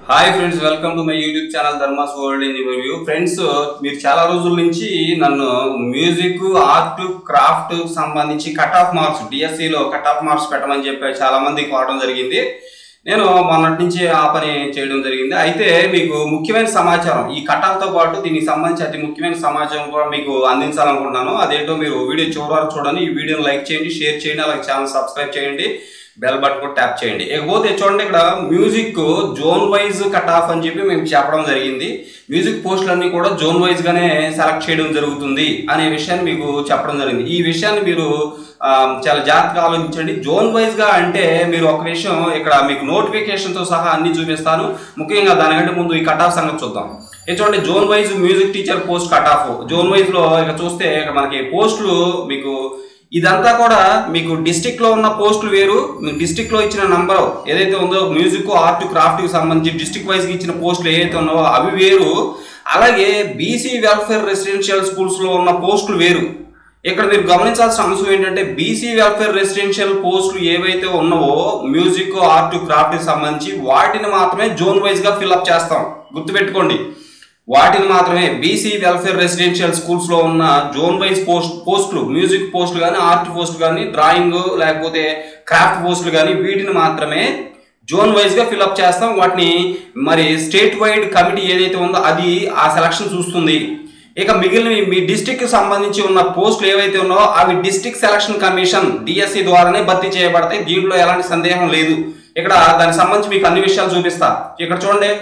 hi friends welcome to my YouTube channel Dharma's world in review friends మీరు చాలా రోజుల నుంచి నన్ను మ్యూజిక్ ఆర్ట్ క్రాఫ్ట్ సంబంధించి కట్ ఆఫ్ మార్క్స్ డిఎస్సిలో కట్ ఆఫ్ మార్క్స్ పెట్టమని చెప్పి చాలా మంది కోవడం జరిగింది నేను మొన్నటి నుంచి ఆ పని చేయడం జరిగింది అయితే మీకు ముఖ్యమైన సమాచారం ఈ కట్ ఆఫ్తో పాటు దీనికి సంబంధించి అతి ముఖ్యమైన సమాచారం కూడా మీకు అందించాలనుకుంటున్నాను అదేంటో మీరు వీడియో చివరి వరకు చూడండి ఈ వీడియోని లైక్ చేయండి షేర్ చేయండి అలాగే ఛానల్ సబ్స్క్రైబ్ చేయండి బెల్ బటన్ కూడా ట్యాప్ చేయండి ఇకపోతే చూడండి ఇక్కడ music zone wise cut off అని చెప్పి మేము చెప్పడం జరిగింది మ్యూజిక్ పోస్టులన్నీ కూడా జోన్ వైజ్ గానే సెలెక్ట్ చేయడం జరుగుతుంది అనే విషయాన్ని మీకు చెప్పడం జరిగింది ఈ విషయాన్ని మీరు ఆ, చాలా జాగ్రత్తగా ఆలోచించండి జోన్ వైజ్ గా అంటే మీరు ఒక విషయం ఇక్కడ మీకు నోటిఫికేషన్ తో సహా అన్ని చూపిస్తాను ముఖ్యంగా దానికంటే ముందు ఈ కట్ ఆఫ్ సంగతి చూద్దాం ఇది చూడండి zone wise music teacher post cut off zone wise లో ఇక చూస్తే ఇక మనకి పోస్టులు మీకు ఇదంతా కూడా మీకు డిస్టిక్ లో ఉన్న పోస్టులు వేరు మీకు డిస్టిక్ లో ఇచ్చిన నంబర్ ఏదైతే ఉందో మ్యూజిక్ ఆర్ట్ క్రాఫ్ట్ కి సంబంధించి డిస్టిక్ వైజ్ కి ఇచ్చిన పోస్టులు ఏవైతే ఉన్నావో అవి వేరు అలాగే బీసీ వెల్ఫేర్ రెసిడెన్షియల్ స్కూల్స్ లో ఉన్న పోస్టులు వేరు ఇక్కడ మీరు గమనించాల్సిన అంశం ఏంటంటే బీసీ వెల్ఫేర్ రెసిడెన్షియల్ పోస్టులు ఏవైతే ఉన్నావో మ్యూజిక్ ఆర్ట్ క్రాఫ్ట్ కి సంబంధించి వాటిని మాత్రమే జోన్ వైజ్ గా ఫిల్అప్ చేస్తాం గుర్తుపెట్టుకోండి వాటిని మాత్రమే బీసీ వెల్ఫేర్ రెసిడెన్షియల్ స్కూల్స్ లో ఉన్న జోన్ వైజ్ పోస్ట్ పోస్టులు మ్యూజిక్ పోస్టులు కానీ ఆర్ట్ పోస్టులు కానీ డ్రాయింగ్ లేకపోతే క్రాఫ్ట్ పోస్టులు కానీ వీటిని మాత్రమే జోన్ వైజ్ గా ఫిల్అప్ చేస్తాం వాటిని మరి స్టేట్ వైడ్ కమిటీ ఏదైతే ఉందో అది ఆ సెలక్షన్ చూస్తుంది ఇక మిగిలిన మీ డిస్టిక్ కి సంబంధించి ఉన్న పోస్టులు ఏవైతే ఉన్నాయో అవి డిస్టిక్ సెలక్షన్ కమిషన్ డిఎస్సి ద్వారానే భర్తీ చేయబడతాయి దీంట్లో ఎలాంటి సందేహం లేదు ఇక్కడ దానికి సంబంధించి మీకు అన్ని విషయాలు చూపిస్తా ఇక్కడ చూడండి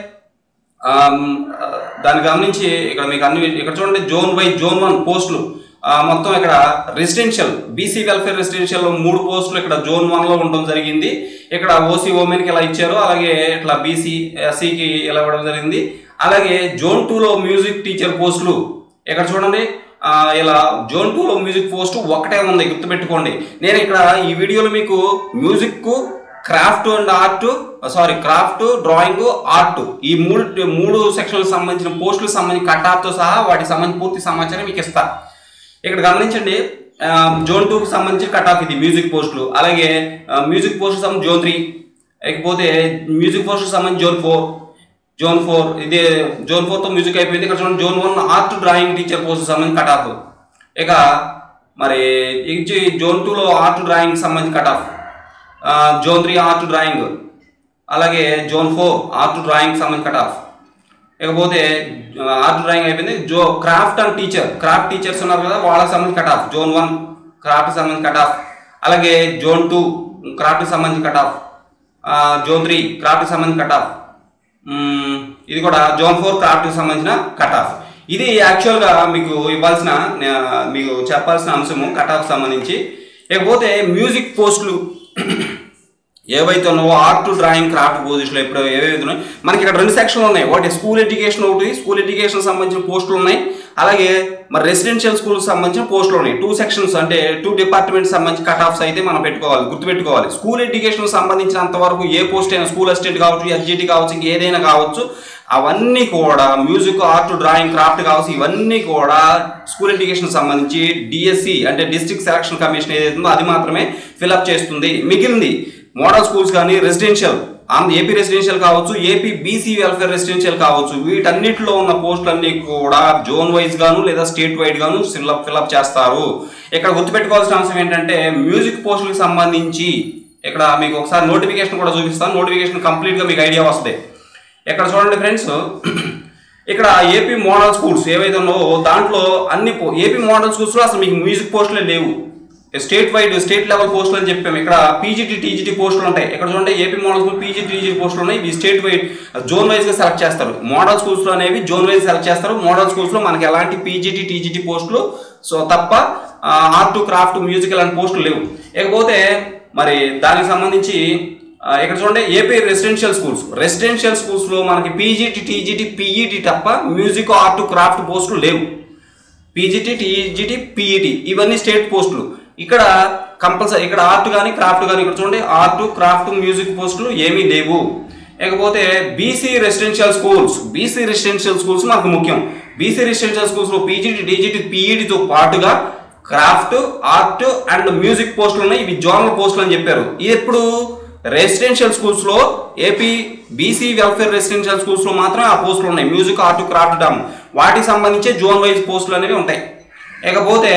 ఆమ్, ఆ, దాన్ని గమనించి ఇక్కడ మీకు అన్ని ఇక్కడ చూడండి జోన్ బై జోన్ వన్ పోస్టులు ఆ, మొత్తం ఇక్కడ రెసిడెన్షియల్ బీసీ వెల్ఫేర్ రెసిడెన్షియల్ మూడు పోస్టులు ఇక్కడ జోన్ వన్ లో ఉండడం జరిగింది ఇక్కడ ఓసీ ఉమెన్ కి ఇలా ఇచ్చారు అలాగే ఇట్లా బీసీ ఎస్సీకి ఇలా ఇవ్వడం జరిగింది అలాగే జోన్ టూ లో మ్యూజిక్ టీచర్ పోస్టులు ఇక్కడ చూడండి ఆ, ఇలా జోన్ టూ లో మ్యూజిక్ పోస్ట్ ఒకటే ఉంది గుర్తుపెట్టుకోండి నేను ఇక్కడ ఈ వీడియోలో మీకు music craft and art sorry craft drawing art ఈ మూడు మూడు సెక్షన్లకు సంబంధించిన పోస్టులకు సంబంధించిన కట్ ఆఫ్తో సహా వాటికి సంబంధించిన పూర్తి సమాచారం మీకు ఇస్తా ఇక్కడ గమనించండి ఆ, జోన్ టూకి సంబంధించిన కట్ ఆఫ్ ఇది మ్యూజిక్ పోస్టులు అలాగే ఆ, మ్యూజిక్ పోస్టులు సంబంధించి జోన్ త్రీ ఇకపోతే మ్యూజిక్ పోస్టులకు సంబంధించి జోన్ ఫోర్ జోన్ ఫోర్ ఇది జోన్ ఫోర్తో మ్యూజిక్ అయిపోయింది ఇక్కడ చూడండి zone one art drawing teacher post సంబంధించి కట్ ఆఫ్ ఇక మరి ఇది జోన్ టూలో ఆర్ట్ డ్రాయింగ్ సంబంధించి కట్ ఆఫ్ ఆ, జోన్ త్రీ ఆర్ట్ డ్రాయింగ్ అలాగే జోన్ ఫోర్ ఆర్ట్ డ్రాయింగ్ సంబంధించి కట్ ఆఫ్ ఇకపోతే ఆ, ఆర్ట్ డ్రాయింగ్ అయిపోయింది జో craft and teacher craft teachers ఉన్నారు కదా వాళ్ళకి సంబంధించి cut off zone one craft సంబంధించి కట్ ఆఫ్ అలాగే జోన్ టూ క్రాఫ్ట్ సంబంధించి కట్ ఆఫ్ ఆ, జోన్ త్రీ క్రాఫ్ట్ సంబంధించి కట్ ఆఫ్ మ్మ్, ఇది కూడా జోన్ ఫోర్ క్రాఫ్ట్కి సంబంధించిన కట్ ఆఫ్ ఇది యాక్చువల్గా మీకు ఇవ్వాల్సిన ఆ, మీకు చెప్పాల్సిన అంశము కట్ ఆఫ్ సంబంధించి ఇకపోతే మ్యూజిక్ పోస్టులు ఏవైతే ఉన్నావో ఆర్ట్ డ్రాయింగ్ క్రాఫ్ట్ పొజిషన్లో ఇప్పుడు ఏవైతే ఉన్నాయో మనకి ఇక్కడ రెండు సెక్షన్లు ఉన్నాయి ఒకటి స్కూల్ ఎడ్యుకేషన్ ఒకటి స్కూల్ ఎడ్యుకేషన్ సంబంధించిన పోస్టులు ఉన్నాయి అలాగే మరి రెసిడెన్షియల్ స్కూల్కి సంబంధించిన పోస్టులు ఉన్నాయి టూ సెక్షన్స్ అంటే టూ డిపార్ట్మెంట్స్ సంబంధించి కట్ ఆఫ్స్ అయితే మనం పెట్టుకోవాలి గుర్తుపెట్టుకోవాలి స్కూల్ ఎడ్యుకేషన్ సంబంధించినంత వరకు ఏ పోస్ట్ అయినా స్కూల్ అసిస్టెంట్ కావచ్చు ఎస్జిటి కావచ్చు ఇంక ఏదైనా కావచ్చు అవన్నీ కూడా మ్యూజిక్ ఆర్ట్ డ్రాయింగ్ క్రాఫ్ట్ కావచ్చు ఇవన్నీ కూడా స్కూల్ ఎడ్యుకేషన్ సంబంధించి డిఎస్సి అంటే డిస్ట్రిక్ట్ సెలక్షన్ కమిషన్ ఏదైతే ఉందో అది మాత్రమే ఫిల్అప్ చేస్తుంది మిగిలింది మోడల్ స్కూల్స్ కానీ రెసిడెన్షియల్ ఆంధ్ర ఏపీ రెసిడెన్షియల్ కావచ్చు ఏపీ బీసీ వెల్ఫేర్ రెసిడెన్షియల్ కావచ్చు వీటన్నిటిలో ఉన్న పోస్టులన్నీ కూడా జోన్ వైజ్ గాను లేదా స్టేట్ వైడ్ గాను ఫిల్అప్ ఫిల్అప్ చేస్తారు ఇక్కడ గుర్తుపెట్టుకోవాల్సిన అంశం ఏంటంటే మ్యూజిక్ పోస్టులకు సంబంధించి ఇక్కడ మీకు ఒకసారి నోటిఫికేషన్ కూడా చూపిస్తాను నోటిఫికేషన్ కంప్లీట్గా మీకు ఐడియా వస్తుంది ఇక్కడ చూడండి ఫ్రెండ్స్ ఇక్కడ ఏపీ మోడల్ స్కూల్స్ ఏవైతే ఉన్నావో దాంట్లో అన్ని పో- ఏపీ మోడల్ స్కూల్స్లో అసలు మీకు మ్యూజిక్ పోస్టులే లేవు స్టేట్ వైడ్ స్టేట్ లెవెల్ పోస్టులు అని చెప్పాము ఇక్కడ పీజీటీ టీజీటీ పోస్టులు ఉంటాయి ఇక్కడ చూడండి AP model school PG TGT పోస్టులు ఉన్నాయి ఇవి స్టేట్ వైడ్ జోన్ వైజ్ గా సెలెక్ట్ చేస్తారు మోడల్ స్కూల్స్ లో అనేవి జోన్ వైజ్ సెలెక్ట్ చేస్తారు మోడల్ స్కూల్స్ లో మనకి ఎలాంటి పీజీటీ టీజీటీ పోస్టులు సో తప్ప ఆర్ట్ క్రాఫ్ట్ మ్యూజిక్ ఇలాంటి పోస్టులు లేవు ఇకపోతే మరి దానికి సంబంధించి ఆ, ఇక్కడ చూడండి AP residential schools residential schools లో మనకి పీజీటీ టీజీటీ పీఈటీ తప్ప మ్యూజిక్ ఆర్ట్ క్రాఫ్ట్ పోస్టులు లేవు పీజీటీ టీజీటీ పీఈటీ ఇవన్నీ స్టేట్ పోస్టులు ఇక్కడ కంపల్సరీ ఇక్కడ ఆర్ట్ కానీ క్రాఫ్ట్ కానీ ఇక్కడ చూడండి ఆర్ట్ క్రాఫ్ట్ మ్యూజిక్ పోస్టులు ఏమీ లేవు ఇకపోతే BC residential schools BC residential schools మనకు ముఖ్యం బీసీ రెసిడెన్షియల్ స్కూల్స్ లో పీజీటీ డీజీటీ పీఈటీతో పాటుగా క్రాఫ్ట్ ఆర్ట్ అండ్ మ్యూజిక్ పోస్టులు ఉన్నాయి ఇవి జోనల్ పోస్టులు అని చెప్పారు ఇది ఎప్పుడు రెసిడెన్షియల్ స్కూల్స్లో ఏపీ బీసీ వెల్ఫేర్ రెసిడెన్షియల్ స్కూల్స్లో మాత్రమే ఆ పోస్టులు ఉన్నాయి మ్యూజిక్ ఆర్ట్ క్రాఫ్ట్ డామ్ వాటికి సంబంధించి జోన్ వైజ్ పోస్టులు అనేవి ఉంటాయి ఇకపోతే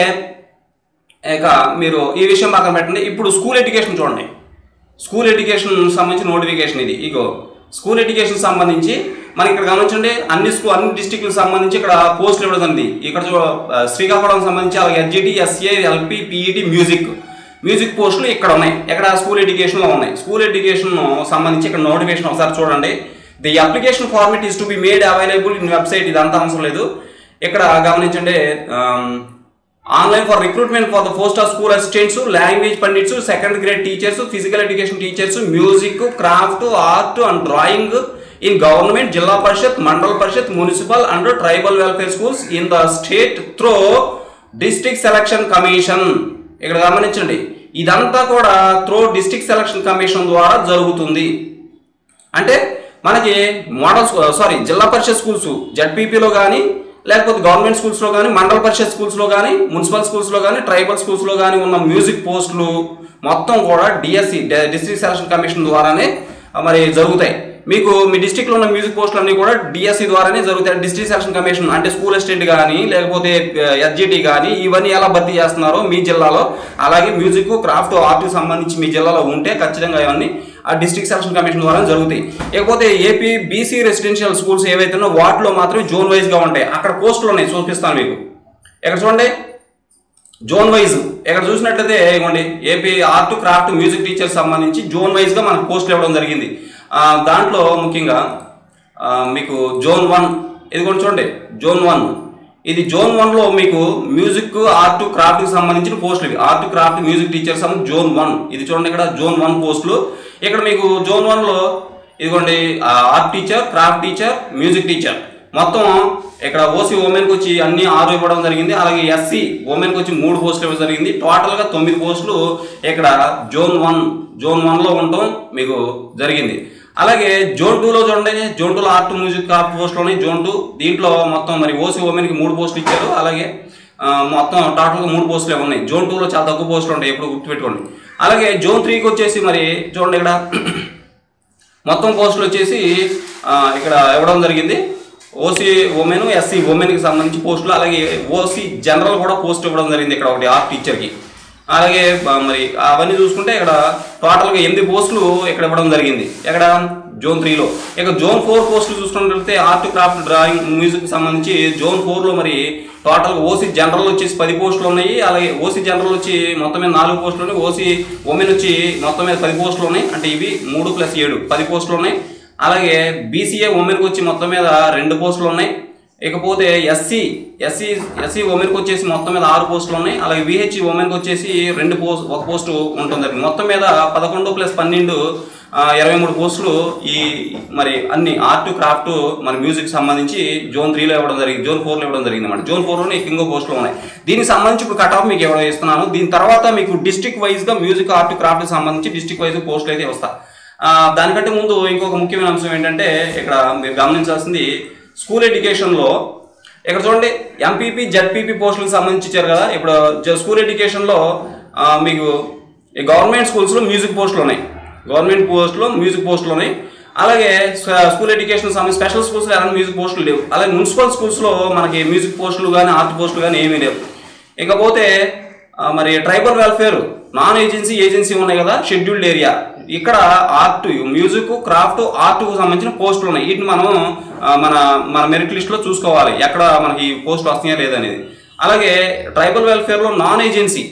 ఇక మీరు ఈ విషయం పక్కన పెట్టండి ఇప్పుడు స్కూల్ ఎడ్యుకేషన్ చూడండి స్కూల్ ఎడ్యుకేషన్ సంబంధించిన నోటిఫికేషన్ ఇది ఇగో స్కూల్ ఎడ్యుకేషన్ సంబంధించి మనకి ఇక్కడ గమనించండి అన్ని స్కూల్ అన్ని డిస్టిక్లకు సంబంధించి ఇక్కడ పోస్టులు ఇవ్వడం ఉంది ఇక్కడ చూ ఆ, శ్రీకాకుళం సంబంధించి అలాగే SGT SA LP PET music music పోస్టులు ఇక్కడ ఉన్నాయి ఇక్కడ స్కూల్ ఎడ్యుకేషన్లో ఉన్నాయి స్కూల్ ఎడ్యుకేషన్ సంబంధించి ఇక్కడ నోటిఫికేషన్ ఒకసారి చూడండి the application format is to be made available in website ఇదంతా అవసరం లేదు ఇక్కడ గమనించండి online for recruitment for the post of school assistants language pandits second grade teachers physical education teachers music craft art and drawing in government Zilla Parishad Mandal Parishad municipal and tribal welfare schools in the state through district selection commission ఇక్కడ గమనించండి ఇదంతా కూడా throw district selection commission ద్వారా జరుగుతుంది అంటే మనకి model sorry జిల్లా పరిషత్ schools జడ్పీపీలో కానీ లేకపోతే గవర్నమెంట్ స్కూల్స్లో కానీ మండల పరిషత్ స్కూల్స్లో కానీ మున్సిపల్ స్కూల్స్లో కానీ ట్రైబల్ స్కూల్స్లో కానీ ఉన్న మ్యూజిక్ పోస్టులు మొత్తం కూడా డిఎస్సి డిస్ట్రిక్ట్ సెలక్షన్ కమిషన్ ద్వారానే ఆ, మరి జరుగుతాయి మీకు మీ డిస్టిక్లో ఉన్న మ్యూజిక్ పోస్టులు అన్నీ కూడా డిఎస్సి ద్వారానే జరుగుతాయి డిస్ట్రిక్ట్ సెలక్షన్ కమిషన్ అంటే స్కూల్ అసిస్టెంట్ కానీ లేకపోతే ఎస్జిటి కానీ ఇవన్నీ ఎలా భర్తీ చేస్తున్నారో మీ జిల్లాలో అలాగే మ్యూజిక్ క్రాఫ్ట్ ఆర్ట్కి సంబంధించి మీ జిల్లాలో ఉంటే ఖచ్చితంగా ఇవన్నీ ఆ డిస్ట్రిక్ట్ సెలక్షన్ కమిషన్ ద్వారా జరుగుతాయి ఇకపోతే ఏపీ బీసీ రెసిడెన్షియల్ స్కూల్స్ ఏవైతే ఉన్నాయో వాటిలో మాత్రమే జోన్ వైజ్గా ఉంటాయి అక్కడ పోస్టులు ఉన్నాయి చూపిస్తాను మీకు ఇక్కడ చూడండి జోన్ వైజ్ ఇక్కడ చూసినట్లయితే ఇవ్వండి AP art craft music teachers సంబంధించి జోన్ వైజ్గా మనకు పోస్టులు ఇవ్వడం జరిగింది ఆ, దాంట్లో ముఖ్యంగా ఆ, మీకు జోన్ వన్ ఇది కూడా చూడండి జోన్ వన్ ఇది జోన్ వన్లో మీకు మ్యూజిక్ ఆర్ట్ క్రాఫ్ట్కి సంబంధించిన పోస్టులు ఇవి ఆర్ట్ క్రాఫ్ట్ మ్యూజిక్ టీచర్స్ సంబంధించి జోన్ వన్ ఇది చూడండి ఇక్కడ జోన్ వన్ పోస్టులు ఇక్కడ మీకు జోన్ వన్లో ఇదిగోండి art teacher craft teacher music teacher మొత్తం ఇక్కడ ఓసీ ఉమెన్కి వచ్చి అన్ని ఆరు ఇవ్వడం జరిగింది అలాగే ఎస్సీ ఉమెన్కి వచ్చి మూడు పోస్టులు ఇవ్వడం జరిగింది టోటల్గా తొమ్మిది పోస్టులు ఇక్కడ జోన్ వన్ జోన్ వన్లో ఉండటం మీకు జరిగింది అలాగే జోన్ టూలో చూడండి జోన్ టూలో ఆర్ట్ మ్యూజిక్ క్రాఫ్ట్ పోస్టులు ఉన్నాయి జోన్ టూ దీంట్లో మొత్తం మరి ఓసీ ఉమెన్కి మూడు పోస్టులు ఇచ్చారు అలాగే ఆ, మొత్తం టోటల్గా మూడు పోస్టులు ఉన్నాయి జోన్ టూలో చాలా తక్కువ పోస్టులు ఉంటాయి ఎప్పుడు గుర్తుపెట్టుకోండి అలాగే జోన్ త్రీకి వచ్చేసి మరి చూడండి ఇక్కడ మొత్తం పోస్టులు వచ్చేసి ఆ, ఇక్కడ ఇవ్వడం జరిగింది ఓసీ ఉమెన్ ఎస్సీ ఉమెన్కి సంబంధించి పోస్టులు అలాగే ఓసీ జనరల్ కూడా పోస్ట్ ఇవ్వడం జరిగింది ఇక్కడ ఒకటి ఆర్ట్ టీచర్కి అలాగే ఆ, మరి అవన్నీ చూసుకుంటే ఇక్కడ టోటల్గా ఎనిమిది పోస్టులు ఇక్కడ ఇవ్వడం జరిగింది ఇక్కడ జోన్ త్రీలో ఇక జోన్ ఫోర్ పోస్టులు చూసుకున్నట్లయితే ఆర్ట్ క్రాఫ్ట్ డ్రాయింగ్ మ్యూజిక్ సంబంధించి జోన్ ఫోర్లో మరి టోటల్ ఓసీ జనరల్ వచ్చేసి పది పోస్టులు ఉన్నాయి అలాగే ఓసీ జనరల్ వచ్చి మొత్తం మీద నాలుగు పోస్టులు ఉన్నాయి ఓసీ ఉమెన్ వచ్చి మొత్తం మీద పది పోస్టులు ఉన్నాయి అంటే ఇవి మూడు ప్లస్ ఏడు పది పోస్టులు ఉన్నాయి అలాగే బీసీఏ ఉమెన్కి వచ్చి మొత్తం మీద రెండు పోస్టులు ఉన్నాయి ఇకపోతే ఎస్సీ ఎస్సీ ఎస్సీ ఉమెన్కి వచ్చేసి మొత్తం మీద ఆరు పోస్టులు ఉన్నాయి అలాగే విహెచ్ ఉమెన్కి వచ్చేసి రెండు పోస్ట్ ఒక పోస్టు ఉంటుంది మొత్తం మీద పదకొండు ప్లస్ పన్నెండు ఆ, ఇరవై మూడు పోస్టులు ఈ మరి అన్ని ఆర్ట్ క్రాఫ్ట్ మన మ్యూజిక్ సంబంధించి జోన్ త్రీలో ఇవ్వడం జరిగింది జోన్ ఫోర్లో ఇవ్వడం జరిగింది అనమాట జోన్ ఫోర్లోనే ఇంకో పోస్టులు ఉన్నాయి దీనికి సంబంధించి ఇప్పుడు కట్ ఆఫ్ మీకు ఇవ్వడం ఇస్తున్నాను దీని తర్వాత మీకు డిస్ట్రిక్ట్ వైజ్గా మ్యూజిక్ ఆర్ట్ క్రాఫ్ట్ సంబంధించి డిస్ట్రిక్ట్ వైజ్ పోస్టులు అయితే వస్తాయి ఆ, దానికంటే ముందు ఇంకొక ముఖ్యమైన అంశం ఏంటంటే ఇక్కడ మీరు గమనించాల్సింది స్కూల్ ఎడ్యుకేషన్లో ఇక్కడ చూడండి ఎంపీపీ జెడ్పీపీ పోస్టులకు సంబంధించి ఇచ్చారు కదా ఇప్పుడు జ- స్కూల్ ఎడ్యుకేషన్లో ఆ, మీకు ఈ గవర్నమెంట్ స్కూల్స్లో మ్యూజిక్ పోస్టులు ఉన్నాయి గవర్నమెంట్ పోస్టులో మ్యూజిక్ పోస్టులు ఉన్నాయి అలాగే స్వ- స్కూల్ ఎడ్యుకేషన్ సంబంధించి స్పెషల్ స్కూల్స్లో ఎలాంటి మ్యూజిక్ పోస్టులు లేవు అలాగే మున్సిపల్ స్కూల్స్లో మనకి మ్యూజిక్ పోస్టులు కానీ ఆర్ట్ పోస్టులు కానీ ఏమీ లేవు ఇకపోతే ఆ, మరి tribal welfare non agency agency ఉన్నాయి కదా షెడ్యూల్డ్ ఏరియా ఇక్కడ ఆర్ట్ మ్యూజిక్ క్రాఫ్ట్ ఆర్ట్కు సంబంధించిన పోస్టులు ఉన్నాయి వీటిని మనం ఆ, మన మన మెరిట్ లిస్ట్లో చూసుకోవాలి ఎక్కడ మనకి పోస్ట్ వస్తున్నాయా లేదనేది అలాగే ట్రైబల్ వెల్ఫేర్లో నాన్ ఏజెన్సీ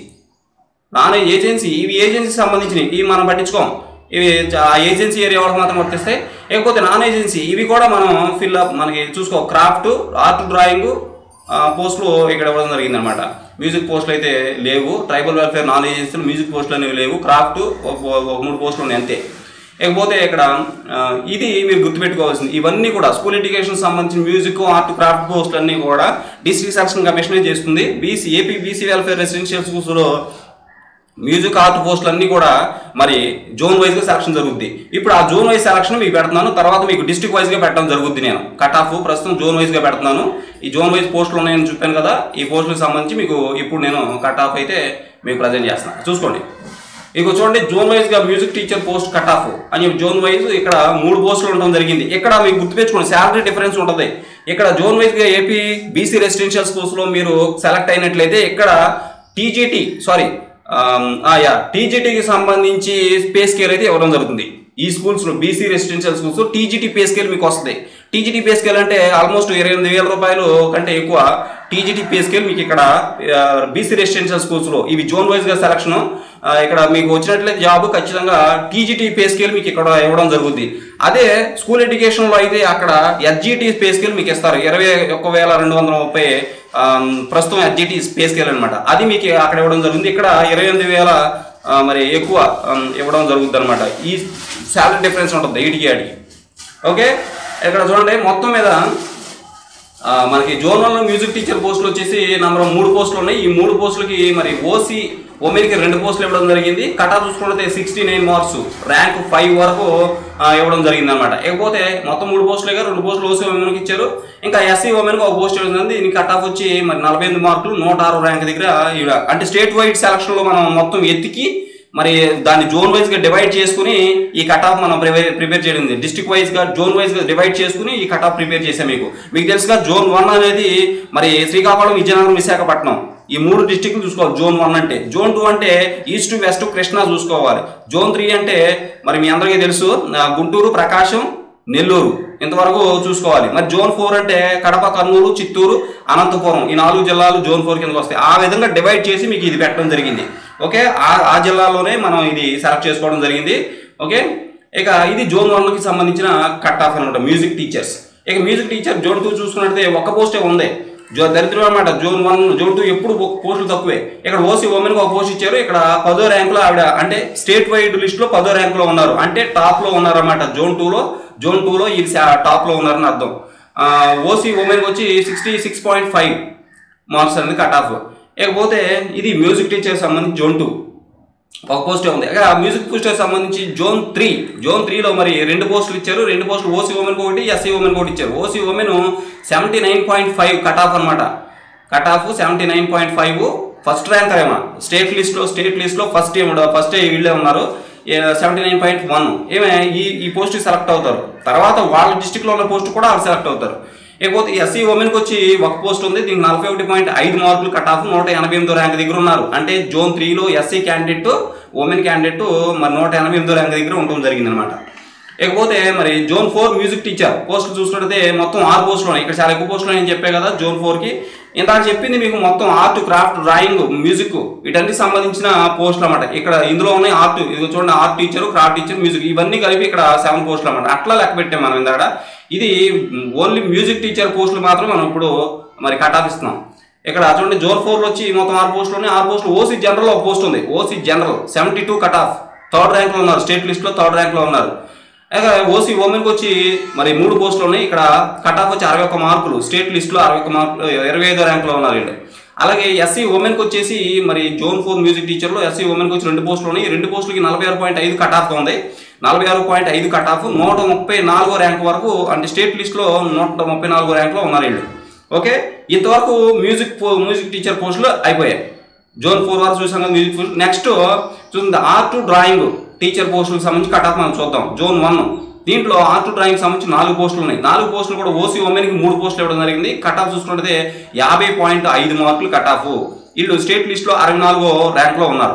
నాన్ ఏజెన్సీ ఇవి ఏజెన్సీ సంబంధించినవి ఇవి మనం పట్టించుకోం ఇవి చ- ఆ ఏజెన్సీ ఏరియా వాళ్ళకి మాత్రం వర్తిస్తాయి లేకపోతే నాన్ ఏజెన్సీ ఇవి కూడా మనం ఫిల్అప్ మనకి చూసుకో క్రాఫ్ట్ ఆర్ట్ డ్రాయింగ్ పోస్టులు ఇక్కడ ఇవ్వడం జరిగింది అనమాట మ్యూజిక్ పోస్టులు అయితే లేవు ట్రైబల్ వెల్ఫేర్ నాన్ ఏజెన్సీలు మ్యూజిక్ పోస్టులు అనేవి లేవు క్రాఫ్ట్ ఒక ఒక మూడు పోస్టులు ఉన్నాయి అంతే ఇకపోతే ఇక్కడ ఆ, ఇది మీరు గుర్తుపెట్టుకోవాల్సింది ఇవన్నీ కూడా స్కూల్ ఎడ్యుకేషన్ సంబంధించిన మ్యూజిక్ ఆర్ట్ క్రాఫ్ట్ పోస్టులు అన్నీ కూడా డిస్ట్రిక్ట్ సెలక్షన్ కమిషనే చేస్తుంది BC AP BC welfare residential స్కూల్స్లో మ్యూజిక్ ఆర్ట్ పోస్టులు అన్నీ కూడా మరి జోన్ వైజ్గా సెలక్షన్ జరుగుద్ది ఇప్పుడు ఆ జోన్ వైజ్ సెలక్షన్ మీకు పెడుతున్నాను తర్వాత మీకు డిస్ట్రిక్ట్ వైజ్గా పెట్టడం జరుగుద్ది నేను కట్ ఆఫ్ ప్రస్తుతం జోన్ వైజ్గా పెడుతున్నాను ఈ జోన్ వైజ్ పోస్టులు ఉన్నాయని చెప్పాను కదా ఈ పోస్టులకు సంబంధించి మీకు ఇప్పుడు నేను కట్ ఆఫ్ అయితే మీకు ప్రజెంట్ చేస్తాను చూసుకోండి ఇక చూడండి జోన్ వైజ్ గా music teacher post cut off అని చెప్పి జోన్ వైజ్ ఇక్కడ మూడు పోస్టులు ఉండడం జరిగింది ఇక్కడ మీకు గుర్తుపెట్టుకోండి శాలరీ డిఫరెన్స్ ఉంటుంది ఇక్కడ జోన్ వైజ్ గా ఏపీ బీసీ రెసిడెన్షియల్ స్కూల్స్ లో మీరు సెలెక్ట్ అయినట్లయితే ఇక్కడ టీజీటీ సారీ యా టీజీటీకి సంబంధించి పే స్కేల్ అయితే ఇవ్వడం జరుగుతుంది ఈ స్కూల్స్ లో BC residential schools TGT pay scale మీకు వస్తుంది టీజీటీ పే స్కేల్ అంటే ఆల్మోస్ట్ ఇరవై ఎనిమిది వేల రూపాయలు కంటే ఎక్కువ టీజీటీ పే స్కేల్ మీకు ఇక్కడ బీసీ రెసిడెన్షియల్ స్కూల్స్ లో ఇవి జోన్ వైజ్ గా సెలక్షన్ ఇక్కడ మీకు వచ్చినట్లయితే జాబ్ ఖచ్చితంగా టీజీటీ పే స్కేల్ మీకు ఇక్కడ ఇవ్వడం జరుగుతుంది అదే స్కూల్ ఎడ్యుకేషన్ లో అయితే అక్కడ ఎస్జిటి పే స్కేల్ మీకు ఇస్తారు ఇరవై ఒక్క వేల రెండు వందల ముప్పై ఆమ్, ప్రస్తుతం ఎస్జిటి పే స్కేల్ అనమాట అది మీకు అక్కడ ఇవ్వడం జరుగుతుంది ఇక్కడ ఇరవై ఎనిమిది వేల ఆ, మరి ఎక్కువ ఆమ్, ఇవ్వడం జరుగుతుంది అనమాట ఈ శాలరీ డిఫరెన్స్ ఉంటుంది ఈడికి ఆడికి ఓకే ఇక్కడ చూడండి మొత్తం మీద ఆ, మనకి జోన్ వన్ మ్యూజిక్ టీచర్ పోస్టులు వచ్చేసి నంబర్ మూడు పోస్టులు ఉన్నాయి ఈ మూడు పోస్టులకి మరి ఓసీ ఉమెన్కి రెండు పోస్టులు ఇవ్వడం జరిగింది కటా చూసుకుంటే sixty nine marks rank five వరకు ఆ, ఇవ్వడం జరిగింది అనమాట ఇకపోతే మొత్తం మూడు పోస్టులుగా రెండు పోస్టులు ఓసీ ఉమెన్కి ఇచ్చారు ఇంకా ఎస్సీ ఉమెన్కి ఒక పోస్ట్ ఇవ్వడం జరిగింది దీనికి కట్ ఆఫ్ వచ్చి మరి నలభై ఎనిమిది మార్కులు నూట ఆరు ర్యాంక్ దగ్గర ఇవ్వ అంటే స్టేట్ వైడ్ సెలక్షన్లో మనం మొత్తం ఎత్తికి మరి దాన్ని జోన్ వైజ్ గా డివైడ్ చేసుకుని ఈ కట్ ఆఫ్ మనం ప్రిపేర్ ప్రిపేర్ చేయడం డిస్ట్రిక్ట్ వైజ్ గా జోన్ వైజ్ గా డివైడ్ చేసుకుని ఈ కట్ ఆఫ్ ప్రిపేర్ చేసాం మీకు మీకు తెలుసుగా జోన్ వన్ అనేది మరి శ్రీకాకుళం విజయనగరం విశాఖపట్నం ఈ మూడు డిస్టిక్లు చూసుకోవాలి జోన్ వన్ అంటే జోన్ టూ అంటే ఈస్ట్ వెస్ట్ కృష్ణా చూసుకోవాలి జోన్ త్రీ అంటే మరి మీ అందరికీ తెలుసు ఆ, గుంటూరు ప్రకాశం నెల్లూరు ఇంతవరకు చూసుకోవాలి మరి జోన్ ఫోర్ అంటే కడప కర్నూలు చిత్తూరు అనంతపురం ఈ నాలుగు జిల్లాలు జోన్ ఫోర్ కిందకి వస్తాయి ఆ విధంగా డివైడ్ చేసి మీకు ఇది పెట్టడం జరిగింది ఓకే ఆ ఆ జిల్లాలోనే మనం ఇది సెలెక్ట్ చేసుకోవడం జరిగింది ఓకే ఇక ఇది జోన్ వన్కి సంబంధించిన కట్ ఆఫ్ అనమాట మ్యూజిక్ టీచర్స్ ఇక మ్యూజిక్ టీచర్ జోన్ టూ చూసుకున్నట్లయితే ఒక్క పోస్టే ఉంది జో దరిద్రం అనమాట జోన్ వన్ జోన్ టూ ఎప్పుడు ఒక పోస్టులు తక్కువే ఇక్కడ ఓసీ ఉమెన్కి ఒక పోస్ట్ ఇచ్చారు ఇక్కడ పదో ర్యాంకులో ఆవిడ అంటే స్టేట్ వైడ్ లిస్ట్లో పదో ర్యాంకులో ఉన్నారు అంటే టాప్లో ఉన్నారన్నమాట జోన్ టూలో జోన్ టూలో ఈ టాప్లో ఉన్నారని అర్థం ఓసీ ఉమెన్కి వచ్చి sixty six point five marks అనేది కట్ ఆఫ్ ఇకపోతే ఇది మ్యూజిక్ టీచర్ సంబంధించి జోన్ టూ ఒక పోస్టే ఉంది ఇక మ్యూజిక్ పోస్టర్ సంబంధించి జోన్ త్రీ జోన్ త్రీలో మరి రెండు పోస్టులు ఇచ్చారు రెండు పోస్టులు ఓసీ ఉమెన్ ఒకటి ఎస్సీ ఉమెన్ ఒకటి ఇచ్చారు OC women seventy nine point five cut off అనమాట cut off seventy nine point five first ranker ఏమో స్టేట్ లిస్ట్లో స్టేట్ లిస్ట్లో ఫస్ట్ ఏమో ఫస్ట్ వీళ్ళే ఉన్నారు సెవెంటీ నైన్ పాయింట్ వన్ ఏమే ఈ ఈ పోస్ట్ సెలెక్ట్ అవుతారు తర్వాత వాళ్ళ డిస్టిక్లో ఉన్న పోస్ట్ కూడా వాళ్ళు సెలెక్ట్ అవుతారు ఇకపోతే ఎస్సీ ఉమెన్కి వచ్చి ఒక పోస్ట్ ఉంది దీనికి నలభై ఒకటి పాయింట్ ఐదు మార్కులు కట్ ఆఫ్ నూట ఎనభై ఎనిమిదో ర్యాంక్ దగ్గర ఉన్నారు అంటే జోన్ త్రీలో ఎస్సీ క్యాండిడేట్ ఉమెన్ క్యాండిడేట్ మరి నూట ఎనభై ఎనిమిదో ర్యాంక్ దగ్గర ఉండడం జరిగింది అనమాట ఇకపోతే మరి జోన్ ఫోర్ మ్యూజిక్ టీచర్ పోస్టులు చూసుకుంటే మొత్తం ఆరు పోస్టులు ఉన్నాయి ఇక్కడ చాలా ఎక్కువ పోస్టులు నేను చెప్పే కదా జోన్ ఫోర్కి ఇందాక చెప్పింది మీకు మొత్తం ఆర్ట్ క్రాఫ్ట్ డ్రాయింగ్ మ్యూజిక్ వీటన్నిటి సంబంధించిన పోస్టులు అనమాట ఇక్కడ ఇందులో ఉన్నాయి ఆర్ట్ ఇది చూడండి art teacher craft teacher music ఇవన్నీ కలిపి ఇక్కడ సెవెన్ పోస్టులు అనమాట అట్లా లెక్క పెట్టాం మనం ఇందాక ఇది ఓన్లీ మ్యూజిక్ టీచర్ పోస్టులు మాత్రం మనం ఇప్పుడు మరి కట్ ఆఫ్ ఇస్తున్నాం ఇక్కడ చూడండి జోన్ ఫోర్లో వచ్చి మొత్తం ఆరు పోస్టులు ఉన్నాయి ఆరు పోస్టులు ఓసీ జనరల్ ఒక పోస్ట్ ఉంది OC general seventy two cut off third ర్యాంక్లో ఉన్నారు స్టేట్ లిస్ట్లో థర్డ్ ర్యాంక్లో ఉన్నారు ఇక ఓసీ ఉమెన్కి వచ్చి మరి మూడు పోస్టులు ఉన్నాయి ఇక్కడ కట్ ఆఫ్ వచ్చి అరవై ఒక్క మార్కులు స్టేట్ లిస్ట్లో అరవై ఒక్క మార్కులు ఇరవై ఐదో ర్యాంక్లో ఉన్నారు వీళ్ళు అలాగే ఎస్సీ ఉమెన్కి వచ్చేసి మరి జోన్ ఫోర్ మ్యూజిక్ టీచర్లో ఎస్సీ ఉమెన్కి వచ్చి రెండు పోస్టులు ఉన్నాయి ఈ రెండు పోస్టులకి నలభై ఆరు పాయింట్ ఐదు కట్ ఆఫ్ ఉంది నలభై ఆరు పాయింట్ ఐదు కట్ ఆఫ్ నూట ముప్పై నాలుగో ర్యాంక్ వరకు అంటే స్టేట్ లిస్ట్లో నూట ముప్పై నాలుగో ర్యాంక్లో ఉన్నారు వీళ్ళు ఓకే ఇంతవరకు మ్యూజిక్ పో- మ్యూజిక్ టీచర్ పోస్టులు అయిపోయాయి జోన్ ఫోర్ వరకు చూసాం కదా మ్యూజిక్ పోస్ట్ నెక్స్ట్ చూసింది ఆర్ట్ డ్రాయింగ్ టీచర్ పోస్టులకు సంబంధించి కట్ ఆఫ్ మనం చూద్దాం జోన్ వన్ దీంట్లో ఆర్ట్ డ్రాయింగ్ సంబంధించి నాలుగు పోస్టులు ఉన్నాయి నాలుగు పోస్టులు కూడా ఓసీ ఉమెన్కి మూడు పోస్టులు ఇవ్వడం జరిగింది కట్ ఆఫ్ చూసుకుంటే యాభై పాయింట్ ఐదు మార్కులు కట్ ఆఫ్ వీళ్ళు స్టేట్ లిస్ట్లో అరవై నాలుగో ర్యాంక్లో ఉన్నారు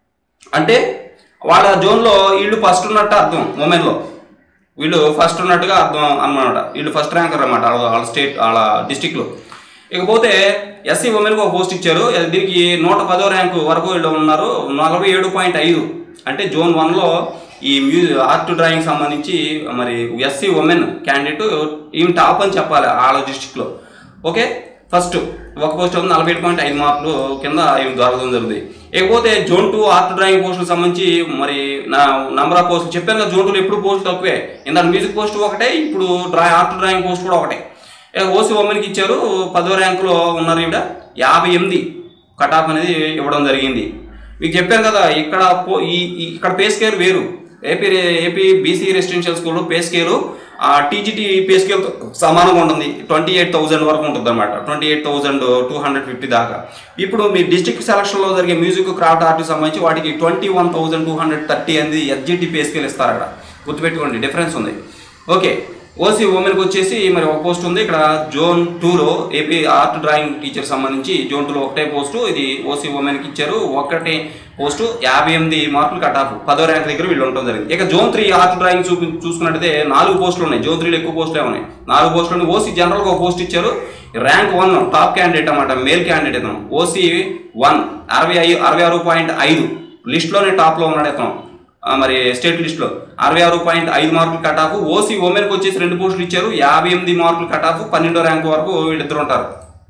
అంటే వాళ్ళ జోన్లో వీళ్ళు ఫస్ట్ ఉన్నట్టు అర్థం ఉమెన్లో వీళ్ళు ఫస్ట్ ఉన్నట్టుగా అర్థం అన్నమాట వీళ్ళు ఫస్ట్ ర్యాంకర్ అన్నమాట వాళ్ళ వాళ్ళ స్టేట్ వాళ్ళ డిస్టిక్లో ఇకపోతే ఎస్సీ ఉమెన్కి ఒక పోస్ట్ ఇచ్చారు దీనికి నూట పదో ర్యాంకు వరకు వీళ్ళు ఉన్నారు నలభై ఏడు పాయింట్ ఐదు అంటే జోన్ వన్లో ఈ మ్యూ ఆర్ట్ డ్రాయింగ్ సంబంధించి మరి ఎస్సీ ఉమెన్ క్యాండిడేట్ ఈమె టాప్ అని చెప్పాలి వాళ్ళ డిస్టిక్లో ఓకే ఫస్ట్ ఒక పోస్ట్ ఉంది నలభై ఏడు పాయింట్ ఐదు మార్కులు కింద ఇవి దొరకడం జరుగుతుంది ఇకపోతే జోన్ టూ ఆర్ట్ డ్రాయింగ్ పోస్టులకు సంబంధించి మరి నా నంబర్ ఆఫ్ పోస్టులు చెప్పాను కదా జోన్ టూలో ఎప్పుడు పోస్ట్ తక్కువే ఇందాక మ్యూజిక్ పోస్ట్ ఒకటే ఇప్పుడు డ్రా ఆర్ట్ డ్రాయింగ్ పోస్ట్ కూడా ఒకటే ఇక ఓసీ ఉమెన్కి ఇచ్చారు పదో ర్యాంకులో ఉన్నారు ఈవిడ యాభై ఎనిమిది కట్ ఆఫ్ అనేది ఇవ్వడం జరిగింది మీకు చెప్పాను కదా ఇక్కడ పో ఈ ఈ- ఇక్కడ పే స్కేల్ వేరు ఏపీ ఏపీ బీసీ రెసిడెన్షియల్ స్కూల్లో pay scale TGT pay scale సమానంగా ఉంటుంది ట్వంటీ ఎయిట్ థౌసండ్ వరకు ఉంటుంది అనమాట twenty eight thousand two hundred fifty దాకా ఇప్పుడు మీ డిస్ట్రిక్ట్ సెలక్షన్లో జరిగే మ్యూజిక్ క్రాఫ్ట్ ఆర్ట్కి సంబంధించి వాటికి twenty one thousand two hundred thirty అనేది ఎస్జిటి పే స్కేల్ ఇస్తారు అక్కడ గుర్తుపెట్టుకోండి డిఫరెన్స్ ఉంది ఓకే ఓసీ ఉమెన్కి వచ్చేసి మరి ఒక పోస్ట్ ఉంది ఇక్కడ జోన్ టూలో ఏపీ ఆర్ట్ డ్రాయింగ్ టీచర్ సంబంధించి జోన్ టూలో ఒకటే పోస్టు ఇది ఓసీ ఉమెన్కి ఇచ్చారు ఒకటే పోస్టు యాభై ఎనిమిది మార్కులు కట్ ఆఫ్ పదో ర్యాంక్ దగ్గర వీళ్ళు ఉండడం జరిగింది ఇక జోన్ త్రీ ఆర్ట్ డ్రాయింగ్ చూపి చూసుకున్నట్టయితే నాలుగు పోస్టులు ఉన్నాయి జోన్ త్రీలో ఎక్కువ పోస్టులే ఉన్నాయి నాలుగు పోస్టులు ఓసీ జనరల్గా ఒక పోస్ట్ ఇచ్చారు ర్యాంక్ వన్ టాప్ క్యాండిడేట్ అన్నమాట మేల్ క్యాండిడేట్ అతను ఓసీ వన్ అరవై ఐదు అరవై ఆరు పాయింట్ ఐదు లిస్ట్లోనే టాప్లో ఉన్నాడు అతను ఆ, మరి స్టేట్ లిస్ట్లో అరవై ఆరు పాయింట్ ఐదు మార్కులు కట్ ఆఫ్ ఓసీ ఉమెన్కి వచ్చేసి రెండు పోస్టులు ఇచ్చారు యాభై ఎనిమిది మార్కులు కట్ ఆఫ్ పన్నెండో ర్యాంక్ వరకు వీళ్ళిద్దరు ఉంటారు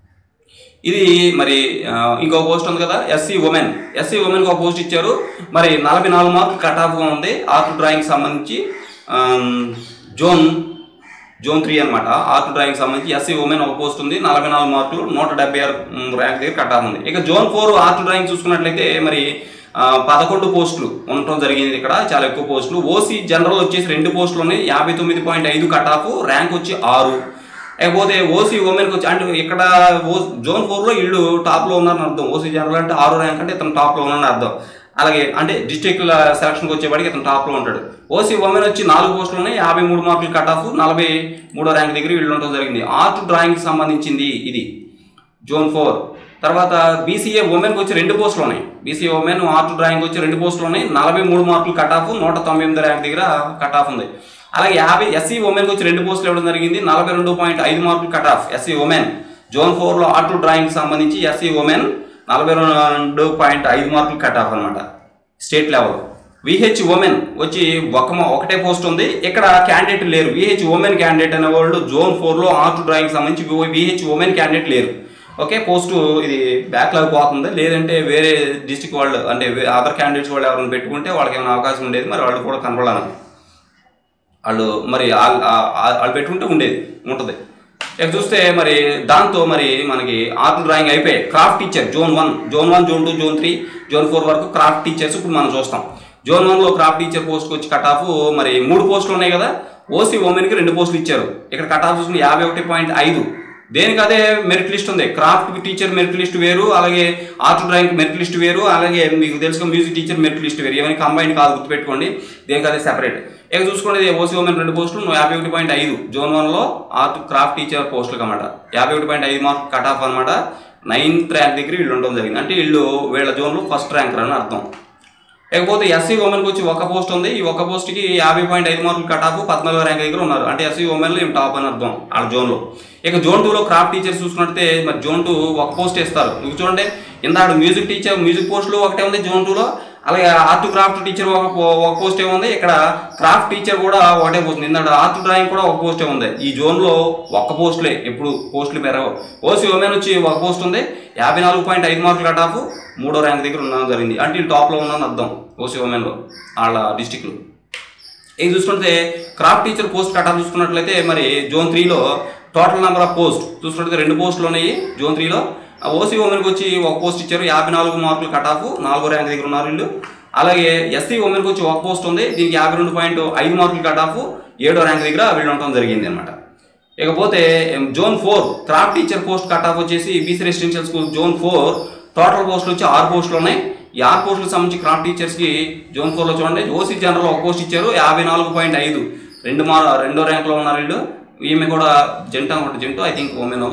ఇది మరి ఆ, ఇంకో పోస్ట్ ఉంది కదా ఎస్సీ ఉమెన్ ఎస్సీ ఉమెన్కి ఒక పోస్ట్ ఇచ్చారు మరి నలభై నాలుగు మార్కులు కట్ ఆఫ్గా ఉంది ఆర్ట్ డ్రాయింగ్ సంబంధించి ఆమ్, జోన్ జోన్ త్రీ అనమాట ఆర్ట్ డ్రాయింగ్ సంబంధించి ఎస్సీ ఉమెన్ ఒక పోస్ట్ ఉంది నలభై నాలుగు మార్కులు నూట డెబ్బై ఆరు మ్, ర్యాంక్ దగ్గర కట్ ఆఫ్ ఉంది ఇక జోన్ ఫోర్ ఆర్ట్ డ్రాయింగ్ చూసుకున్నట్లయితే మరి ఆ, పదకొండు పోస్టులు ఉండటం జరిగింది ఇక్కడ చాలా ఎక్కువ పోస్టులు ఓసీ జనరల్ వచ్చేసి రెండు పోస్టులు ఉన్నాయి యాభై తొమ్మిది పాయింట్ ఐదు కట్ ఆఫ్ ర్యాంక్ వచ్చి ఆరు లేకపోతే ఓసీ ఉమెన్కి వచ్చి అంటే ఇక్కడ ఓ జోన్ ఫోర్లో వీళ్ళు టాప్లో ఉన్నారని అర్థం ఓసీ జనరల్ అంటే ఆరో ర్యాంక్ అంటే ఇతను టాప్లో ఉన్నారని అర్థం అలాగే అంటే డిస్ట్రిక్ట్ సెలక్షన్కి వచ్చేవాడికి ఇతను టాప్లో ఉంటాడు ఓసీ ఉమెన్ వచ్చి నాలుగు పోస్టులు ఉన్నాయి యాభై మూడు మార్కులు కట్ ఆఫ్ నలభై మూడో ర్యాంక్ దగ్గర వీళ్ళు ఉండడం జరిగింది ఆర్ట్ డ్రాయింగ్కి సంబంధించింది ఇది జోన్ ఫోర్ తర్వాత బీసీఏ ఉమెన్కి వచ్చి రెండు పోస్టులు ఉన్నాయి బీసీఏ ఉమెన్ ఆర్ట్ డ్రాయింగ్ వచ్చి రెండు పోస్టులు ఉన్నాయి నలభై మూడు మార్కులు కట్ ఆఫ్ నూట తొంభై ఎనిమిది ర్యాంక్ దగ్గర కట్ ఆఫ్ ఉంది అలాగే యాభై ఎస్సీ ఉమెన్కి వచ్చి రెండు పోస్టులు ఇవ్వడం జరిగింది నలభై రెండు పాయింట్ ఐదు మార్కులు cut off SC women zone ఫోర్లో ఆర్ట్ డ్రాయింగ్ సంబంధించి ఎస్సీ ఉమెన్ నలభై రెండు పాయింట్ ఐదు మార్కులు కట్ ఆఫ్ అనమాట స్టేట్ లెవెల్ విహెచ్ ఉమెన్ వచ్చి ఒక మ- ఒకటే పోస్ట్ ఉంది ఇక్కడ క్యాండిడేట్ లేరు విహెచ్ ఉమెన్ క్యాండిడేట్ అనే వాళ్ళు జోన్ ఫోర్లో ఆర్ట్ డ్రాయింగ్ సంబంధించి విహెచ్ ఉమెన్ క్యాండిడేట్ లేరు ఓకే పోస్టు ఇది బ్యాక్లాగ్ పోతుంది లేదంటే వేరే డిస్టిక్ వాళ్ళు అంటే అదర్ క్యాండిడేట్స్ వాళ్ళు ఎవరైనా పెట్టుకుంటే వాళ్ళకి ఏమైనా అవకాశం ఉండేది మరి వాళ్ళు కూడా కనపడాలి వాళ్ళు మరి వాళ్ళ- ఆ- ఆ- వాళ్ళు పెట్టుకుంటే ఉండేది ఉంటుంది ఇక చూస్తే మరి దాంతో మరి మనకి ఆర్ట్ డ్రాయింగ్ అయిపోయాయి craft teacher zone one zone one zone two zone three zone four వరకు క్రాఫ్ట్ టీచర్స్ ఇప్పుడు మనం చూస్తాం జోన్ వన్లో క్రాఫ్ట్ టీచర్ పోస్ట్కి వచ్చి కట్ ఆఫ్ మరి మూడు పోస్టులు ఉన్నాయి కదా ఓసీ ఉమెన్కి రెండు పోస్టులు ఇచ్చారు ఇక్కడ కట్ ఆఫ్ చూసుకుని యాభై ఒకటి పాయింట్ ఐదు దేనికి అదే మెరిట్ లిస్ట్ ఉంది క్రాఫ్ట్ టీచర్ మెరిట్ లిస్ట్ వేరు అలాగే ఆర్ట్ డ్రాయింగ్ మెరిట్ లిస్ట్ వేరు అలాగే మీకు తెలుసు మ్యూజిక్ టీచర్ మెరిట్ లిస్ట్ వేరు ఇవన్నీ కంబైన్ కాదు గుర్తుపెట్టుకోండి దేనికి అదే సెపరేట్ ఇక చూసుకోండి ఓసీ ఉమెన్ రెండు పోస్టులు యాభై ఒకటి పాయింట్ ఐదు జోన్ వన్లో ఆర్ట్ క్రాఫ్ట్ టీచర్ పోస్టులు అనమాట యాభై ఒకటి పాయింట్ ఐదు మార్క్ కట్ ఆఫ్ అనమాట నైన్త్ ర్యాంక్ దగ్గర వీళ్ళు ఉండడం జరిగింది అంటే వీళ్ళు వీళ్ళ జోన్లో ఫస్ట్ ర్యాంకర్ అని అర్థం లేకపోతే ఎస్సీ ఉమెన్కి వచ్చి ఒక పోస్ట్ ఉంది ఈ ఒక పోస్ట్కి యాభై పాయింట్ ఐదు మార్కులు కట్ ఆఫ్ పద్నాలుగో ర్యాంక్ దగ్గర ఉన్నారు అంటే ఎస్సీ ఉమెన్లో ఏం టాప్ అని అర్థం వాళ్ళ జోన్లో ఇక జోన్ టూలో క్రాఫ్ట్ టీచర్స్ చూసుకున్నట్టే మరి జోన్ టూ ఒక పోస్ట్ ఇస్తారు మీకు చూడండి ఇందాక మ్యూజిక్ టీచర్ మ్యూజిక్ పోస్టులు ఒకటే ఉంది జోన్ టూలో అలాగే ఆర్ట్ క్రాఫ్ట్ టీచర్ ఒక పో- ఒక పోస్ట్ ఉంది ఇక్కడ క్రాఫ్ట్ టీచర్ కూడా ఒకటే పోస్ట్ ఉంది ఇందాక ఆర్ట్ డ్రాయింగ్ కూడా ఒక పోస్టే ఉంది ఈ జోన్లో ఒక్క పోస్టులే ఎప్పుడు పోస్టులు పెరగవు ఓసీ ఉమెన్ వచ్చి ఒక పోస్ట్ ఉంది యాభై నాలుగు పాయింట్ ఐదు మార్కులు కట్ ఆఫ్ మూడో ర్యాంక్ దగ్గర ఉండడం జరిగింది అంటే వీళ్ళు టాప్లో ఉన్నారని అర్థం ఓసీ ఉమెన్లో వాళ్ళ డిస్టిక్లో ఇది చూసుకుంటే craft teacher post cut off చూసుకున్నట్లయితే మరి జోన్ త్రీలో టోటల్ నెంబర్ ఆఫ్ పోస్ట్ చూసుకుంటే రెండు పోస్టులు ఉన్నాయి జోన్ త్రీలో ఓసీ ఉమెన్కి వచ్చి ఒక పోస్ట్ ఇచ్చారు యాభై నాలుగు మార్కులు కట్ ఆఫ్ నాలుగో ర్యాంక్ దగ్గర ఉన్నారు వీళ్ళు అలాగే ఎస్సీ ఉమెన్కి వచ్చి ఒక పోస్ట్ ఉంది దీనికి యాభై రెండు పాయింట్ ఐదు మార్కులు కట్ ఆఫ్ ఏడో ర్యాంక్ దగ్గర వీళ్ళు ఉండటం జరిగింది అనమాట ఇకపోతే ఎం, zone four craft teacher post cut off వచ్చేసి BC residential school zone four total పోస్టులు వచ్చి ఆరు పోస్టులు ఉన్నాయి ఈ ఆరు పోస్టులకు సంబంధించి క్రాఫ్ట్ టీచర్స్కి జోన్ ఫోర్లో చూడండి ఓసీ జనరల్ ఒక పోస్ట్ ఇచ్చారు యాభై నాలుగు పాయింట్ ఐదు రెండు మార్ రెండో ర్యాంక్లో ఉన్నారు వీళ్ళు ఈమె కూడా జంట అనుకుంటే జంటు ఐ థింక్ ఉమెన్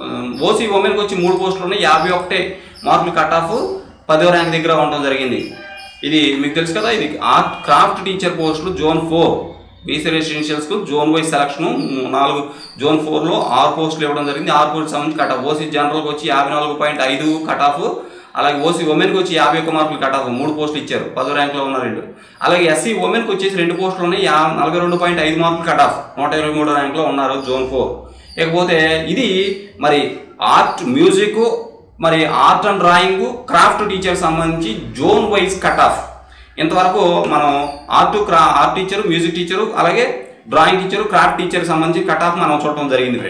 ఓసీ ఉమెన్కి వచ్చి మూడు పోస్టులు ఉన్నాయి యాభై ఒకటే మార్కులు కట్ ఆఫ్ పదో ర్యాంక్ దగ్గర ఉండడం జరిగింది ఇది మీకు తెలుసు కదా ఇది ఆర్ట్ క్రాఫ్ట్ టీచర్ పోస్టులు zone four BC residential school zone wise selection నాలుగు జోన్ ఫోర్లో ఆరు పోస్టులు ఇవ్వడం జరిగింది ఆరు పోస్టులు సంబంధించి కట్ ఆఫ్ ఓసీ జనరల్కి వచ్చి యాభై నాలుగు పాయింట్ ఐదు కట్ ఆఫ్ అలాగే ఓసీ ఉమెన్కి వచ్చి యాభై ఒక్క మార్కులు కట్ ఆఫ్ మూడు పోస్టులు ఇచ్చారు పదో ర్యాంక్లో ఉన్నారు రెండు అలాగే ఎస్సీ ఉమెన్కి వచ్చేసి రెండు పోస్టులు ఉన్నాయి యా నలభై రెండు పాయింట్ ఐదు మార్కులు కట్ ఆఫ్ నూట ఇరవై మూడో ర్యాంక్లో ఉన్నారు జోన్ ఫోర్ ఇకపోతే ఇది మరి ఆర్ట్ మ్యూజిక్ మరి art and drawing craft teacher సంబంధించి జోన్ వైజ్ కట్ ఆఫ్ ఇంతవరకు మనం ఆర్ట్ క్రా ఆర్ట్ టీచరు మ్యూజిక్ టీచరు అలాగే డ్రాయింగ్ టీచరు క్రాఫ్ట్ టీచర్ సంబంధించి కట్ ఆఫ్ మనం చూడటం జరిగింది ఫ్రెండ్స్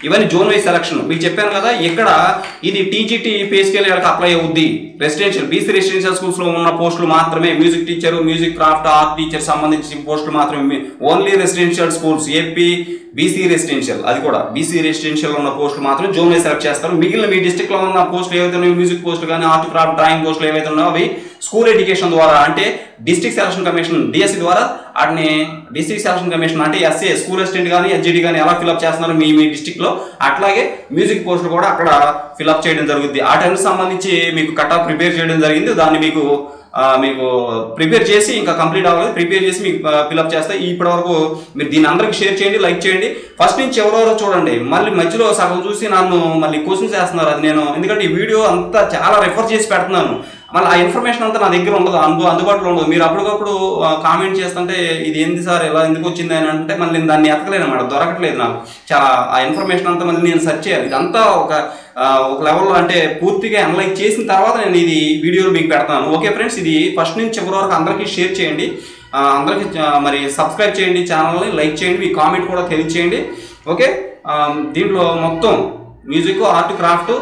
ఇవన్నీ జోన్ వైజ్ సెలక్షన్ మీకు చెప్పాను కదా ఇక్కడ ఇది టీజీటీ పే స్కేల్ వాళ్ళకి అప్లై అవుద్ది రెసిడెన్షియల్ బీసీ రెసిడెన్షియల్ స్కూల్స్ లో ఉన్న పోస్టులు మాత్రమే music teacher music craft art teacher సంబంధించిన పోస్టులు మాత్రమే only residential schools AP BC residential అది కూడా బీసీ రెసిడెన్షియల్ ఉన్న పోస్టులు మాత్రం జోన్ వైజ్ సెలెక్ట్ చేస్తారు మిగిలిన మీ డిస్టిక్ లో ఉన్న పోస్టులు ఏవైతే ఉన్నాయో మ్యూజిక్ పోస్టులు కానీ ఆర్ట్ క్రాఫ్ట్ డ్రాయింగ్ పోస్టులు ఏవైతే ఉన్నాయో అవి స్కూల్ ఎడ్యుకేషన్ ద్వారా అంటే డిస్ట్రిక్ట్ సెలక్షన్ కమిషన్ డిఎస్సి ద్వారా వాటిని డిస్ట్రిక్ట్ సెలక్షన్ కమిషన్ అంటే ఎస్ఏ స్కూల్ అసిస్టెంట్ కానీ ఎస్జిడి కానీ ఎలా ఫిల్అప్ చేస్తున్నారు మీ మీ డిస్టిక్ లో అట్లాగే మ్యూజిక్ పోస్టులు కూడా అక్కడ ఫిల్అప్ చేయడం జరుగుతుంది ఆ టైంకి సంబంధించి మీకు కట్ ఆఫ్ ప్రిపేర్ చేయడం జరిగింది దాన్ని మీకు ఆ, మీకు ప్రిపేర్ చేసి ఇంకా కంప్లీట్ అవ్వలేదు ప్రిపేర్ చేసి మీకు ఫిల్అప్ చేస్తే ఇప్పటి వరకు మీరు దీన్ని అందరికి షేర్ చేయండి లైక్ చేయండి ఫస్ట్ నుంచి ఎవరెవరో చూడండి మళ్ళీ మధ్యలో సగం చూసి నన్ను మళ్ళీ క్వశ్చన్స్ వేస్తున్నారు అది నేను ఎందుకంటే ఈ వీడియో అంతా చాలా రెఫర్ చేసి పెడుతున్నాను మళ్ళీ ఆ ఇన్ఫర్మేషన్ అంతా నా దగ్గర ఉండదు అందు అందుబాటులో ఉండదు మీరు అప్పటికప్పుడు కామెంట్ చేస్తుంటే ఇది ఏంది సార్ ఎలా ఎందుకు వచ్చింది అని అంటే మళ్ళీ నేను దాన్ని ఎతకలేను అనమాట దొరకట్లేదు నాకు చాలా ఆ ఇన్ఫర్మేషన్ అంతా మళ్ళీ నేను సెర్చ్ చేయాలి ఇదంతా ఒక ఆ, ఒక లెవెల్లో అంటే పూర్తిగా అనలైజ్ చేసిన తర్వాత నేను ఇది వీడియోలో మీకు పెడతాను ఓకే ఫ్రెండ్స్ ఇది ఫస్ట్ నుంచి చివరి వరకు అందరికీ షేర్ చేయండి ఆ, అందరికీ ఆ, మరి సబ్స్క్రైబ్ చేయండి ఛానల్ని లైక్ చేయండి మీ కామెంట్ కూడా తెలియచేయండి ఓకే ఆ, దీంట్లో మొత్తం మ్యూజిక్ ఆర్ట్ క్రాఫ్ట్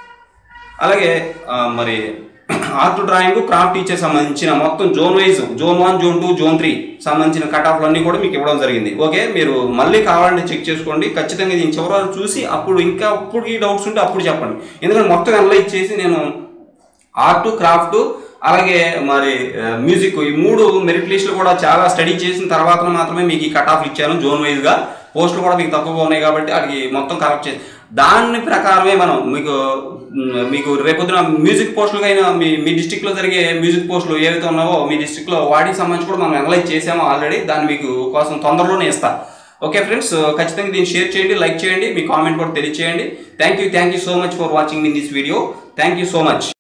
అలాగే ఆ, మరి ఆర్ట్ డ్రాయింగ్ క్రాఫ్ట్ టీచర్ సంబంధించిన మొత్తం zone wise zone one zone two zone three సంబంధించిన కట్ ఆఫ్లు అన్నీ కూడా మీకు ఇవ్వడం జరిగింది ఓకే మీరు మళ్ళీ కావాలంటే చెక్ చేసుకోండి ఖచ్చితంగా దీని చివరి వరకు చూసి అప్పుడు ఇంకా అప్పుడు ఈ డౌట్స్ ఉంటే అప్పుడు చెప్పండి ఎందుకంటే మొత్తం అనలైజ్ చేసి నేను ఆర్ట్ క్రాఫ్ట్ అలాగే మరి మ్యూజిక్ ఈ మూడు మెరిట్ లిస్టులు కూడా చాలా స్టడీ చేసిన తర్వాత మాత్రమే మీకు ఈ కట్ ఆఫ్ ఇచ్చాను జోన్ వైజ్గా పోస్టులు కూడా మీకు తక్కువగా ఉన్నాయి కాబట్టి అది మొత్తం కలెక్ట్ చేసి దాని ప్రకారమే మనం మీకు మ్, మీకు రేపొద్దున మ్యూజిక్ పోస్టులకైనా మీ మీ డిస్టిక్లో జరిగే మ్యూజిక్ పోస్టులు ఏవైతే ఉన్నావో మీ డిస్టిక్లో వాటికి సంబంధించి కూడా మనం అనలైజ్ చేసామో ఆల్రెడీ దాన్ని మీకు కోసం తొందరలోనే ఇస్తా ఓకే ఫ్రెండ్స్ ఖచ్చితంగా దీన్ని షేర్ చేయండి లైక్ చేయండి మీ కామెంట్ కూడా తెలియచేయండి thank you thank you so much for watching in this video thank you so much